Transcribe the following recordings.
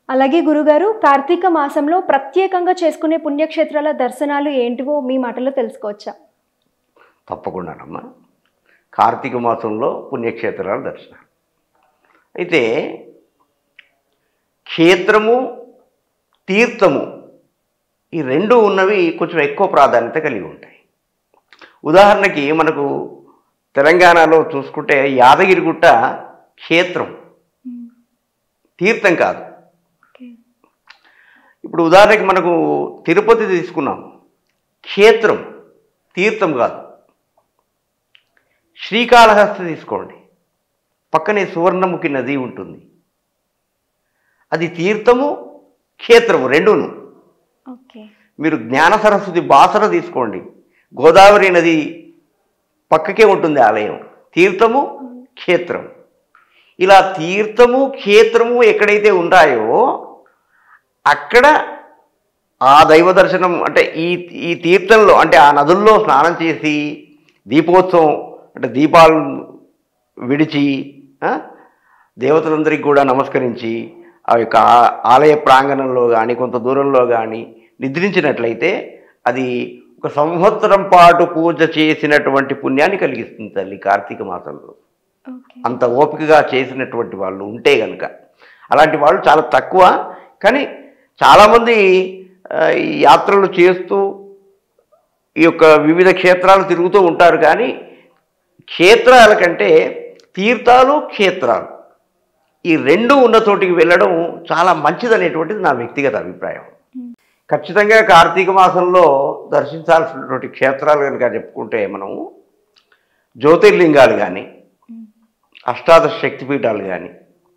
అలాగే గురుగారు కార్తీక మాసంలో ప్రత్యేకంగా చేసుకునే పుణ్యక్షేత్రాల దర్శనాలు ఏంటివో మీ మాటలో తెలుసుకోవచ్చా తప్పకుండానమ్మా కార్తీక మాసంలో పుణ్యక్షేత్రాల దర్శనం అయితే క్షేత్రము తీర్థము ఈ రెండు ఉన్నవి కొంచెం ఎక్కువ ప్రాధాన్యత కలిగి ఉంటాయి ఉదాహరణకి మనకు తెలంగాణలో చూసుకుంటే యాదగిరిగుట్ట క్షేత్రం తీర్థం కాదు ఇప్పుడు ఉదాహరణకి మనకు తిరుపతి తీసుకున్నాం క్షేత్రం తీర్థం కాదు శ్రీకాళహస్తి తీసుకోండి పక్కనే సువర్ణముఖి నది ఉంటుంది అది తీర్థము క్షేత్రము రెండును ఓకే మీరు జ్ఞాన సరస్వతి బాసర తీసుకోండి గోదావరి నది పక్కకే ఉంటుంది ఆలయం తీర్థము క్షేత్రం ఇలా తీర్థము క్షేత్రము ఎక్కడైతే ఉంటాయో అక్కడ ఆ దైవ దర్శనం అంటే ఈ ఈ తీర్థంలో అంటే ఆ నదుల్లో స్నానం చేసి దీపోత్సవం అంటే దీపాలు విడిచి ఆ, దేవతలందరికీ కూడా నమస్కరించి ఆ యొక్క ఆ- ఆలయ ప్రాంగణంలో కానీ కొంత దూరంలో కానీ నిద్రించినట్లయితే అది ఒక సంవత్సరం పాటు పూజ చేసినటువంటి పుణ్యాన్ని కలిగిస్తుంది తల్లి కార్తీక మాసంలో ఓకే అంత ఓపికగా చేసినటువంటి వాళ్ళు ఉంటే కనుక అలాంటి వాళ్ళు చాలా తక్కువ కానీ చాలామంది ఆ, ఈ యాత్రలు చేస్తూ ఈ యొక్క వివిధ క్షేత్రాలు తిరుగుతూ ఉంటారు కానీ క్షేత్రాల కంటే తీర్థాలు క్షేత్రాలు ఈ రెండు ఉన్న చోటికి వెళ్ళడం చాలా మంచిదనేటువంటిది నా వ్యక్తిగత అభిప్రాయం ఖచ్చితంగా కార్తీక మాసంలో దర్శించాల్సినటువంటి క్షేత్రాలు కనుక చెప్పుకుంటే మనం జ్యోతిర్లింగాలు కానీ అష్టాదశ శక్తిపీఠాలు కానీ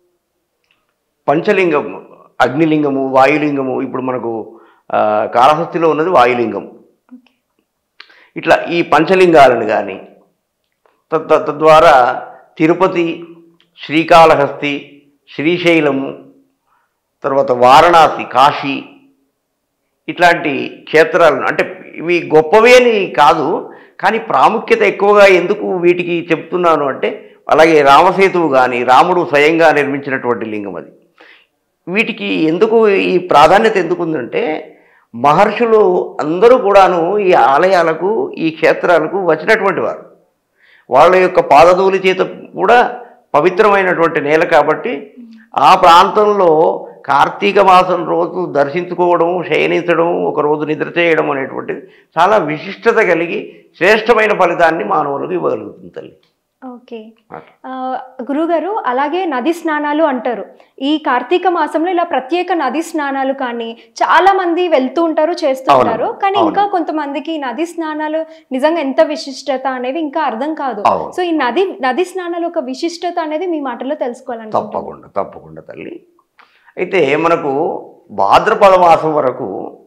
పంచలింగం అగ్నిలింగము వాయులింగము ఇప్పుడు మనకు ఆ, కాళహస్తిలో ఉన్నది వాయులింగం ఓకే ఇట్లా ఈ పంచలింగాలను కానీ తద్ తద్- తద్వారా తిరుపతి శ్రీకాళహస్తి శ్రీశైలము తర్వాత వారణాసి కాశీ ఇట్లాంటి క్షేత్రాలను అంటే ఇవి గొప్పవి అని కాదు కానీ ప్రాముఖ్యత ఎక్కువగా ఎందుకు వీటికి చెప్తున్నాను అంటే అలాగే రామసేతువు కానీ రాముడు స్వయంగా నిర్మించినటువంటి లింగం అది వీటికి ఎందుకు ఈ ప్రాధాన్యత ఎందుకు ఉందంటే మహర్షులు అందరూ కూడాను ఈ ఆలయాలకు ఈ క్షేత్రాలకు వచ్చినటువంటి వారు వాళ్ళ యొక్క పాదధూలి చేత కూడా పవిత్రమైనటువంటి నేల కాబట్టి ఆ ప్రాంతంలో కార్తీక మాసం రోజు దర్శించుకోవడం శయనించడం ఒక రోజు నిద్ర చేయడం అనేటువంటిది చాలా విశిష్టత కలిగి శ్రేష్టమైన ఫలితాన్ని మానవులకు ఇవ్వగలుగుతుంది తల్లి ఓకే అట్లా. ఆ, గురుగారు అలాగే నది స్నానాలు అంటారు ఈ కార్తీక మాసంలో ఇలా ప్రత్యేక నది స్నానాలు కానీ చాలా మంది వెళ్తూ ఉంటారు చేస్తూ అవును, ఉంటారు కానీ అవును. ఇంకా కొంతమందికి నది స్నానాలు నిజంగా ఎంత విశిష్టత అనేవి ఇంకా అర్థం కాదు అవును. సో ఈ నది నది స్నానాలు ఒక విశిష్టత అనేది మీ మాటలో తెలుసుకోవాలనుకుంటున్నాను తప్పకుండా తప్పకుండా తల్లి అయితే మనకు భాద్రపద మాసం వరకు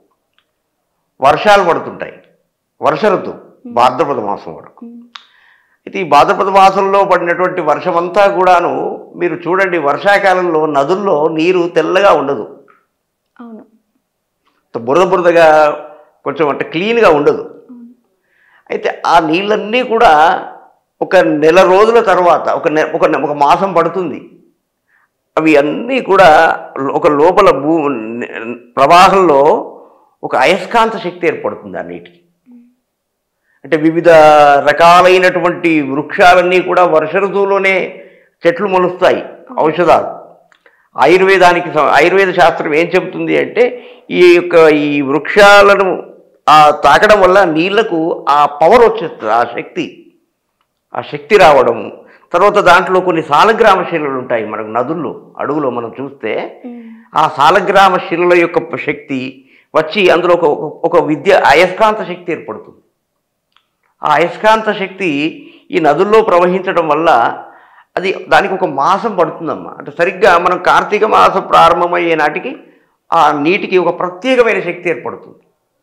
వర్షాలు పడుతుంటాయి వర్ష ఋతువు భాద్రపద మాసం వరకు ఉమ్, అయితే ఈ భాద్రపద మాసంలో పడినటువంటి వర్షమంతా కూడాను మీరు చూడండి వర్షాకాలంలో నదుల్లో నీరు తెల్లగా ఉండదు అవును బురద బురదగా కొంచెం అంటే క్లీన్గా ఉండదు అవును. అయితే ఆ నీళ్ళన్నీ కూడా ఒక నెల రోజుల తర్వాత ఒక నె ఒక నె- ఒక మాసం పడుతుంది అవి అన్నీ కూడా ఒక లోపల భూ ప్రవాహంలో ఒక అయస్కాంత శక్తి ఏర్పడుతుంది ఆ నీటికి అంటే వివిధ రకాలైనటువంటి వృక్షాలన్నీ కూడా వర్ష ఋతువులోనే చెట్లు మొలుస్తాయి ఔషధాలు ఆయుర్వేదానికి సం- ఆయుర్వేద శాస్త్రం ఏం చెబుతుంది అంటే ఈ యొక్క ఈ వృక్షాలను ఆ తాకడం వల్ల నీళ్లకు ఆ పవర్ వచ్చేస్తుంది ఆ శక్తి ఆ శక్తి రావడం తర్వాత దాంట్లో కొన్ని సాలగ్రామ శిలలు ఉంటాయి మనకు నదుల్లో అడుగులో మనం చూస్తే ఉమ్, ఆ సాలగ్రామ శిలల యొక్క శక్తి వచ్చి అందులో ఒక ఒక- ఒక విద్య అయస్కాంత శక్తి ఏర్పడుతుంది ఆ అయస్కాంత శక్తి ఈ నదుల్లో ప్రవహించడం వల్ల అది దానికి ఒక మాసం పడుతుందమ్మా అంటే సరిగ్గా మనం కార్తీక మాసం ప్రారంభమయ్యే నాటికి ఆ నీటికి ఒక ప్రత్యేకమైన శక్తి ఏర్పడుతుంది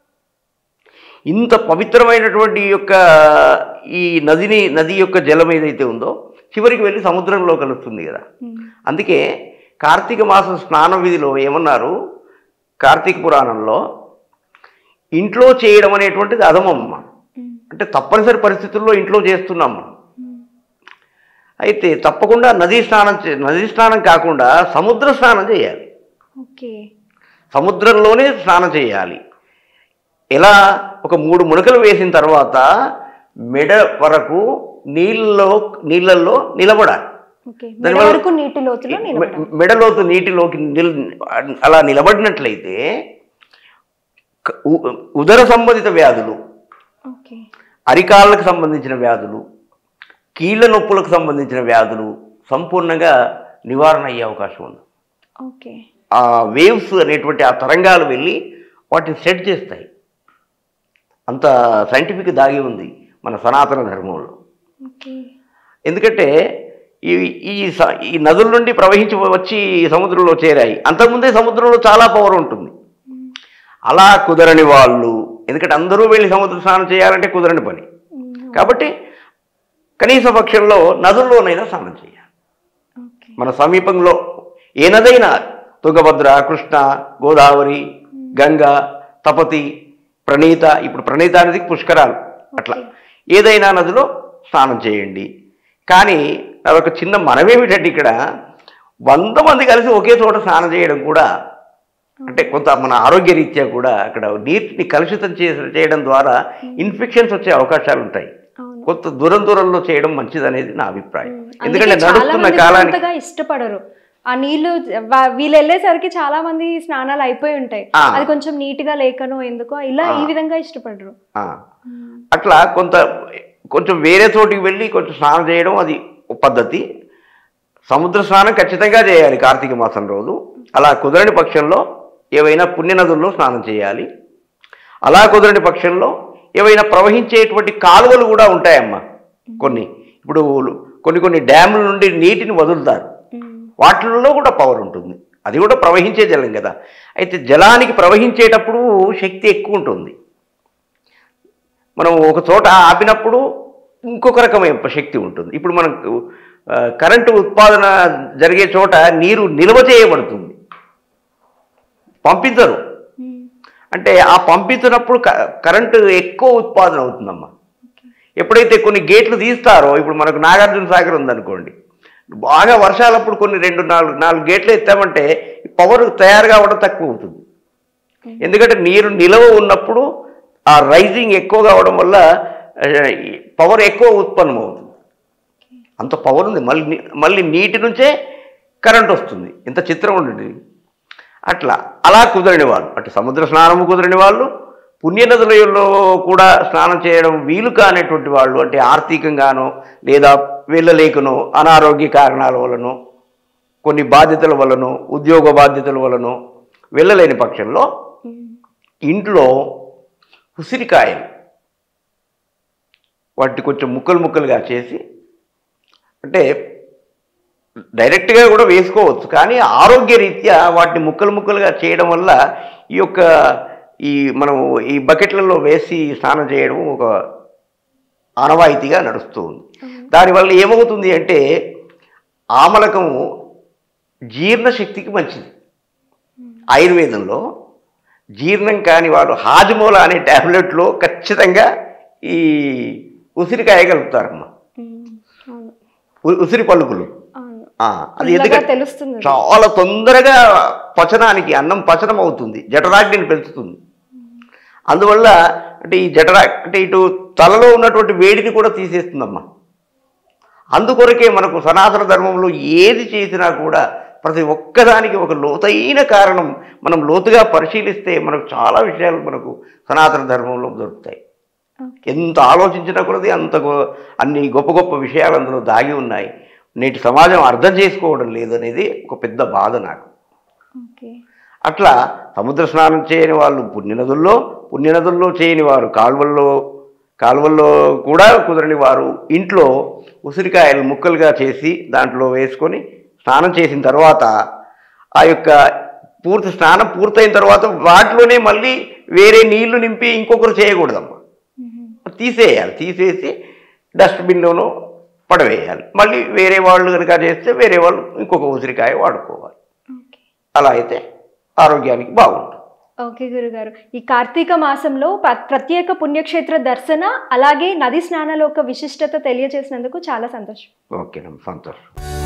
ఇంత పవిత్రమైనటువంటి ఈ యొక్క ఈ నదిని నది యొక్క జలం ఏదైతే ఉందో చివరికి వెళ్ళి సముద్రంలో కలుస్తుంది కదా ఉమ్, అందుకే కార్తీక మాసం స్నాన విధిలో ఏమన్నారు కార్తీక పురాణంలో ఇంట్లో చేయడం అనేటువంటిది అధమమ్మ ఉమ్, అంటే తప్పనిసరి పరిస్థితుల్లో ఇంట్లో చేస్తున్నాం మనం ఉమ్, అయితే తప్పకుండా నదీ స్నానం చే- నదీ స్నానం కాకుండా సముద్ర స్నానం చేయాలి ఓకే సముద్రంలోనే స్నానం చేయాలి ఎలా ఒక మూడు మునకలు వేసిన తర్వాత మెడ వరకు నీళ్ళలో నీళ్ళల్లో నిలబడాలి ఓకే మెడ దానివల్ల- వరకు నీటి లోతులో నిలబడాలి మె- మెడలోతు నీటిలోకి నిల్ అలా నిలబడినట్లయితే క- ఉ- ఉదర సంబంధిత వ్యాధులు ఓకే అరికాళ్ళకు సంబంధించిన వ్యాధులు కీళ్ళ నొప్పులకు సంబంధించిన వ్యాధులు సంపూర్ణంగా నివారణ అయ్యే అవకాశం ఉంది ఓకే ఆ వేవ్స్ అనేటువంటి ఆ తరంగాలు వెళ్ళి వాటిని సెట్ చేస్తాయి అంత సైంటిఫిక్ దాగి ఉంది మన సనాతన ధర్మంలో ఓకే ఎందుకంటే ఈ ఈ స- ఈ నదుల నుండి ప్రవహించి వచ్చి సముద్రంలో చేరాయి అంతకుముందే సముద్రంలో చాలా పవర్ ఉంటుంది అలా కుదరని వాళ్ళు ఎందుకంటే అందరూ వెళ్ళి సముద్ర స్నానం చేయాలంటే కుదరని పని మ్మ్. కాబట్టి కనీస పక్షంలో నదుల్లోనైనా స్నానం చేయాలి ఓకే మన సమీపంలో ఏ నదైనా తుంగభద్ర కృష్ణ గోదావరి గంగ తపతి ప్రణీత ఇప్పుడు ప్రణీత నదికి పుష్కరాలు అట్లా ఏదైనా నదిలో స్నానం చేయండి కానీ అదొక చిన్న మనమేమిటంటే ఇక్కడ వంద మంది కలిసి ఒకే చోట స్నానం చేయడం కూడా అంటే కొంత మన ఆరోగ్య రీత్యా కూడా అక్కడ నీటిని కలుషితం చేసి చేయడం ద్వారా ఇన్ఫెక్షన్స్ వచ్చే అవకాశాలు ఉంటాయి అవును కొంత దూరం దూరంలో చేయడం మంచిది అనేది నా అభిప్రాయం మ్మ్. ఎందుకంటే అందుకే చాలా నడుస్తున్న మంది కాలానికి అంతగా ఇష్టపడరు ఆ నీళ్లు వా- వీళ్ళు వెళ్ళేసరికి చాలా మంది స్నానాలు అయిపోయి ఉంటాయి ఆ. అది కొంచెం నీట్ గా లేకనో ఎందుకో ఇలా ఈ విధంగా ఇష్టపడరు ఆ, అట్లా కొంత కొంచెం వేరే చోటికి వెళ్ళి కొంచెం స్నానం చేయడం అది ఒక పద్ధతి సముద్ర స్నానం ఖచ్చితంగా చేయాలి కార్తీక మాసం రోజు అలా కుదరని పక్షంలో ఏవైనా పుణ్యనదుల్లో స్నానం చేయాలి అలా కుదరని పక్షంలో ఏవైనా ప్రవహించేటువంటి కాలువలు కూడా ఉంటాయమ్మా కొన్ని ఇప్పుడు కొన్ని కొన్ని డ్యాముల నుండి నీటిని వదులుతారు మ్మ్. వాటిల్లో కూడా పవర్ ఉంటుంది అది కూడా ప్రవహించే జలం కదా అయితే జలానికి ప్రవహించేటప్పుడు శక్తి ఎక్కువ ఉంటుంది మనం ఒక చోట ఆపినప్పుడు ఇంకొక రకమైన శక్తి ఉంటుంది ఇప్పుడు మనకు ఆ, కరెంటు ఉత్పాదన జరిగే చోట నీరు నిల్వ చేయబడుతుంది పంపించరు మ్మ్. అంటే ఆ పంపించినప్పుడు క- కరెంటు ఎక్కువ ఉత్పాదన అవుతుందమ్మా ఎప్పుడైతే కొన్ని గేట్లు తీస్తారో ఇప్పుడు మనకు నాగార్జున సాగర్ ఉందనుకోండి బాగా వర్షాలప్పుడు కొన్ని రెండు నాలుగు నాలుగు గేట్లు ఎత్తామంటే పవర్ తయారు కావడం తక్కువ అవుతుంది ఎందుకంటే నీరు నిలవ ఉన్నప్పుడు ఆ రైజింగ్ ఎక్కువ కావడం వల్ల పవర్ ఎక్కువ ఉత్పన్నం అవుతుంది అంత పవర్ ఉంది మళ్ళీ నీ- మళ్ళీ నీటి నుంచే కరెంట్ వస్తుంది ఇంత చిత్రం ఉండండి అట్లా అలా కుదరని వాళ్ళు అటు సముద్ర స్నానము కుదరని వాళ్ళు పుణ్యనదులలో కూడా స్నానం చేయడం వీలు కానటువంటి వాళ్ళు అంటే ఆర్థికంగానో లేదా వెళ్ళలేకనో అనారోగ్య కారణాల వలనో కొన్ని బాధ్యతల వలనో ఉద్యోగ బాధ్యతల వలనో వెళ్ళలేని పక్షంలో మ్మ్. ఇంట్లో ఉసిరికాయలు వాటిని కొంచెం ముక్కలు ముక్కలుగా చేసి అంటే డైరెక్ట్గా కూడా వేసుకోవచ్చు కానీ ఆరోగ్య రీత్యా వాటిని ముక్కలు ముక్కలుగా చేయడం వల్ల ఈ యొక్క ఈ మనం ఈ బకెట్లలో వేసి స్నానం చేయడం ఒక ఆనవాయితీగా నడుస్తూ ఉంది దానివల్ల ఏమవుతుంది అంటే ఆమలకము జీర్ణశక్తికి మంచిది ఆయుర్వేదంలో జీర్ణం కాని వాడు హాజమూల అనే ట్యాబ్లెట్లో ఖచ్చితంగా ఈ ఉసిరికాయ కలుపుతారమ్మా మ్మ్. అవును ఉ- ఉసిరి పలుకులు అవును ఆ, అది పుల్లగా ఎందుకంటే తెలుస్తుంది అది. చాలా తొందరగా పచనానికి అన్నం పచనం అవుతుంది జఠరాగ్నిని పెంచుతుంది అందువల్ల అంటే ఈ జఠరా అంటే ఇటు తలలో ఉన్నటువంటి వేడిని కూడా తీసేస్తుందమ్మా అందుకొరకే మనకు సనాతన ధర్మంలో ఏది చేసినా కూడా ప్రతి ఒక్కదానికి ఒక లోతైన కారణం మనం లోతుగా పరిశీలిస్తే మనకు చాలా విషయాలు మనకు సనాతన ధర్మంలో దొరుకుతాయి ఓకే. ఎంత ఆలోచించినా కొలది అంత గొ- అన్ని గొప్ప గొప్ప విషయాలు అందులో దాగి ఉన్నాయి నేటి సమాజం అర్థం చేసుకోవడం లేదనేది ఒక పెద్ద బాధ నాకు ఓకే అట్లా సముద్ర స్నానం చేయని వాళ్ళు పుణ్యనదుల్లో పుణ్యనదుల్లో చేయని వారు కాలువల్లో కాలువల్లో కూడా కుదరని వారు ఇంట్లో ఉసిరికాయలు ముక్కలుగా చేసి దాంట్లో వేసుకొని స్నానం చేసిన తర్వాత ఆ యొక్క పూర్తి స్నానం పూర్తయిన తర్వాత వాటిలోనే మళ్ళీ వేరే నీళ్లు నింపి ఇంకొకరు చేయకూడదమ్మా మ్మ్. తీసేయాలి తీసేసి డస్ట్బిన్లోనూ పడవేయాలి మళ్ళీ వేరే వాళ్ళు కనుక చేస్తే వేరే వాళ్ళు ఇంకొక ఉసిరికాయ వాడుకోవాలి ఓకే అలా అయితే ఆరోగ్యానికి బాగుంటుంది ఓకే గురుగారు ఈ కార్తీక మాసంలో ప- ప్రత్యేక పుణ్యక్షేత్ర దర్శన అలాగే నది స్నానాల యొక్క విశిష్టత తెలియజేసినందుకు చాలా సంతోషం ఓకేనమ్మా సంతోషం